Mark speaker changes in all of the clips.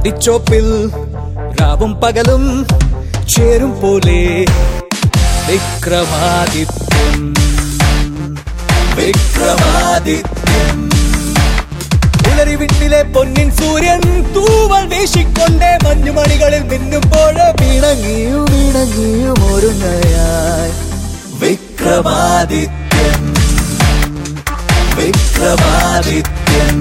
Speaker 1: അന്തിച്ചോപ്പിൽ രാവും പകലും ചേരും പോലെ വിക്രമാദിത്യൻ വിക്രമാദിത്യൻ ഉലരി വിണ്ണിലെ പൊന്നിൻ സൂര്യൻ തൂവൽ വീശിക്കൊണ്ടേ മഞ്ഞുമണികളിൽ മിന്നുമ്പോൾ വീണങ്ങിയും വീണങ്ങിയും ഒരുങ്ങയായി വിക്രമാദിത്യൻ വിക്രമാദിത്യൻ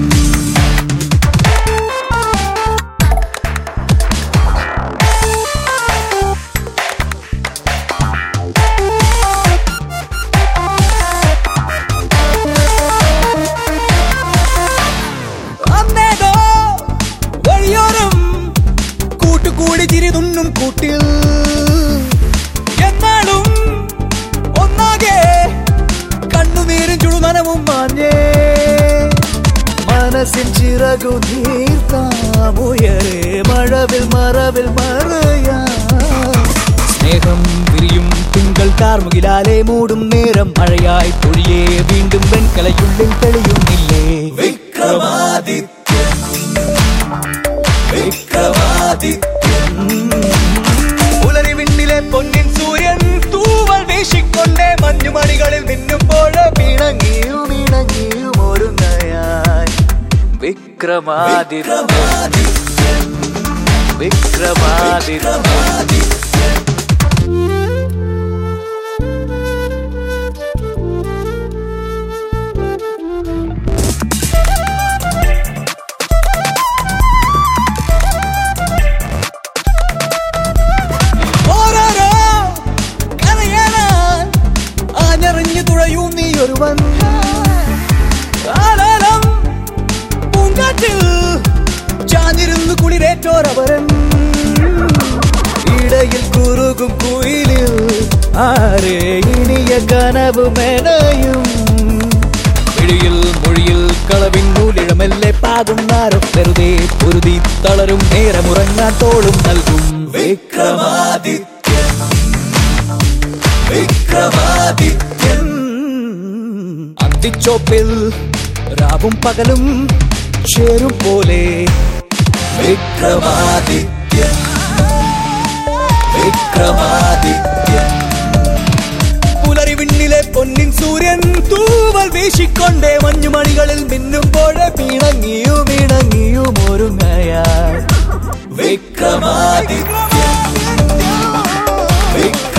Speaker 1: അന്നേതോ വഴിയോരം കൂട്ടുകൂടി ചിരി തുന്നും കൂട്ടിൽ എന്നാലും ഒന്നാകെ കണ്ണുനീരും ചുടുനനവും മാഞ്ഞേ മനസ്സിൻ ചിറകു നീർത്താമുയരെ മഴവിൽ മറവിൽ മറയാ സ്നേഹം വിരിയും തിങ്കൾ കാർമുകിലാലെ മൂടും നേരം മഴയായി പൊഴിയേ വീണ്ടും വെൺകലയുള്ളിൽ തെളിയുന്നില്ലേ വിക്രമാദിത്യൻ വിക്രമാദിത്യൻ പുലരി വിണ്ണിലെ പൊന്നിൻ സൂര്യൻ തൂവൽ വീശിക്കൊണ്ടേ മഞ്ഞുമണികളിൽ മിന്നുമ്പോൾ വീണങ്ങിയും വീണങ്ങിയും ഒരുങ്ങയായി വിക്രമാദിത്യൻ വിക്രമാദിത്യൻ ഓരോരോ കരയാനാൻ ആഞ്ഞറിഞ്ഞു തുഴയും നീ ഒരുവൻ ആലാലം പൂങ്കാറ്റിൽ ചാഞ്ഞിരുന്നു കുളിരേറ്റോരവരൻ ഇടയിൽ കുറുകും കുയിലിൽ ആരെ ഇനിയ കനവ് മെനയും പിഴിയിൽ മൊഴിയിൽ കളവിൻ നൂലിഴമെല്ലെ പാകും നാരം വെറുതെ പൊരുതി തളരും നേരമുറങ്ങാൻ തോളും നൽകും വിക്രമാദിത്യൻ വിക്രമാദിത്യൻ അന്തിച്ചോപ്പിൽ രാവും പകലും ചേരും പോലെ വിക്രമാദിത്യൻ വിക്രമാദിത്യൻ പുലരി വിണ്ണിലെ പൊന്നിൻ സൂര്യൻ തൂവൽ വീശിക്കൊണ്ടേ മഞ്ഞുമണികളിൽ മിന്നുമ്പോൾ വീണങ്ങിയും വീണങ്ങിയും ഒരുങ്ങയാ വിക്രമാദിത്യൻ വിക്രമാദിത്യൻ